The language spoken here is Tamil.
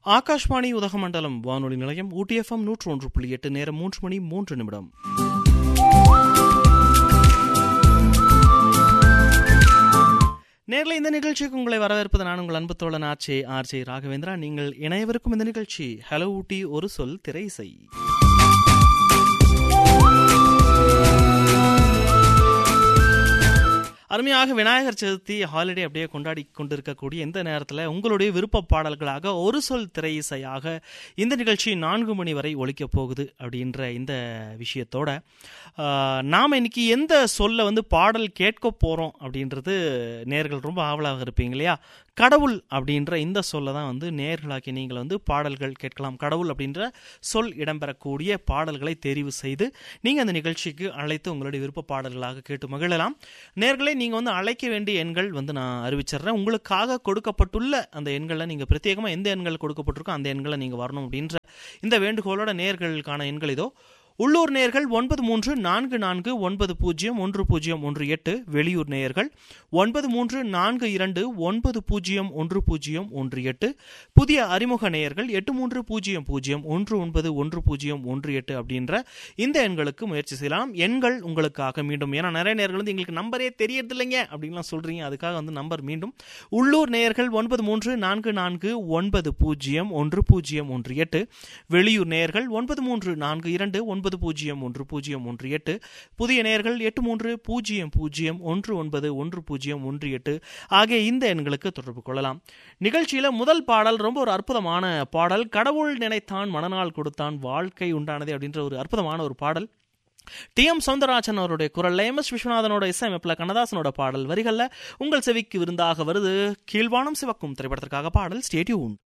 ஆகாஷ்வாணி உதகமண்டலம் வானொலி நிலையம் ஊட்டி எஃப்எம் நூற்று ஒன்று புள்ளி எட்டு நேரம் மூன்று மணி மூன்று நிமிடம் நேரில் இந்த நிகழ்ச்சிக்கு உங்களை வரவேற்பது நான் உங்கள் அன்பு தோழன் ஆச்சே ஆர்ஜே ராகவேந்திரா நீங்கள் இணையவருக்கும் இந்த நிகழ்ச்சி ஹலோ ஊட்டி ஒரு சொல் திரை இசை அருமையாக விநாயகர் சதுர்த்தி ஹாலிடே அப்படியே கொண்டாடி கொண்டிருக்கக்கூடிய இந்த நேரத்தில் உங்களுடைய விருப்ப பாடல்களாக ஒரு சொல் திரை இசையாக இந்த நிகழ்ச்சி நான்கு மணி வரை ஒழிக்கப் போகுது அப்படின்ற இந்த விஷயத்தோட ஆஹ், நாம் இன்னைக்கு எந்த சொல்ல வந்து பாடல் கேட்க போகிறோம் அப்படின்றது நேர்கள் ரொம்ப ஆவலாக இருப்பீங்க இல்லையா கடவுள் அப்படின்ற இந்த சொல்ல தான் வந்து நேர்களாக்கி நீங்கள் வந்து பாடல்கள் கேட்கலாம் கடவுள் அப்படின்ற சொல் இடம்பெறக்கூடிய பாடல்களை தெரிவு செய்து நீங்கள் அந்த நிகழ்ச்சிக்கு அழைத்து உங்களுடைய விருப்ப பாடல்களாக கேட்டு மகிழலாம் நேர்களை நீங்கள் வந்து அழைக்க வேண்டிய எண்கள் வந்து நான் அறிவிச்சிடுறேன் உங்களுக்காக கொடுக்கப்பட்டுள்ள அந்த எண்களை நீங்கள் பிரத்யேகமாக எந்த எண்கள் கொடுக்கப்பட்டிருக்கோ அந்த எண்களை நீங்கள் வரணும் அப்படின்ற இந்த வேண்டுகோளோட நேர்களுக்கான எண்கள் இதோ உள்ளூர் நேயர்கள் ஒன்பது மூன்று நான்கு நான்கு ஒன்பது பூஜ்ஜியம் ஒன்று பூஜ்ஜியம் ஒன்று எட்டு வெளியூர் நேயர்கள் ஒன்பது மூன்று நான்கு இரண்டு ஒன்பது பூஜ்ஜியம் ஒன்று பூஜ்ஜியம் ஒன்று எட்டு புதிய அறிமுக நேயர்கள் எட்டு மூன்று பூஜ்ஜியம் பூஜ்ஜியம் ஒன்று ஒன்பது ஒன்று பூஜ்ஜியம் ஒன்று எட்டு அப்படின்ற இந்த எண்களுக்கு முயற்சி செய்யலாம் எண்கள் உங்களுக்காக மீண்டும் ஏன்னா நிறைய நேர்கள் வந்து எங்களுக்கு நம்பரே தெரியறது இல்லைங்க அப்படின்லாம் சொல்றீங்க அதுக்காக வந்து நம்பர் மீண்டும் உள்ளூர் நேயர்கள் ஒன்பது மூன்று நான்கு நான்கு ஒன்பது பூஜ்ஜியம் ஒன்று பூஜ்ஜியம் ஒன்று எட்டு வெளியூர் நேயர்கள் ஒன்பது மூன்று நான்கு இரண்டு ஒன்பது பூஜ்ஜியம் ஒன்று பூஜ்ஜியம் ஒன்று எட்டு புதிய நேயர்கள் எட்டு மூன்று பூஜ்ஜியம் பூஜ்ஜியம் ஒன்று ஒன்பது ஒன்று பூஜ்ஜியம் ஒன்று எட்டு ஆகிய இந்த எண்களுக்கு தொடர்பு கொள்ளலாம் நிகழ்ச்சியில முதல் பாடல் ரொம்ப ஒரு அற்புதமான பாடல் கடவுள் நினைத்தான் மனநாள் கொடுத்தான் வாழ்க்கை உண்டானது அப்படின்ற ஒரு அற்புதமான ஒரு பாடல் டி எம் சவுந்தரராஜன் அவருடைய குரல்ல எம் எஸ் விஸ்வநாதனோட இசையமைப்புல கண்ணதாசனோட பாடல் வரிகள்ல உங்கள் செவிக்கு விருந்தாக வருது கீழ்வானம் சிவக்கும் திரைப்படத்திற்காக பாடல் ஸ்டேட்யூன்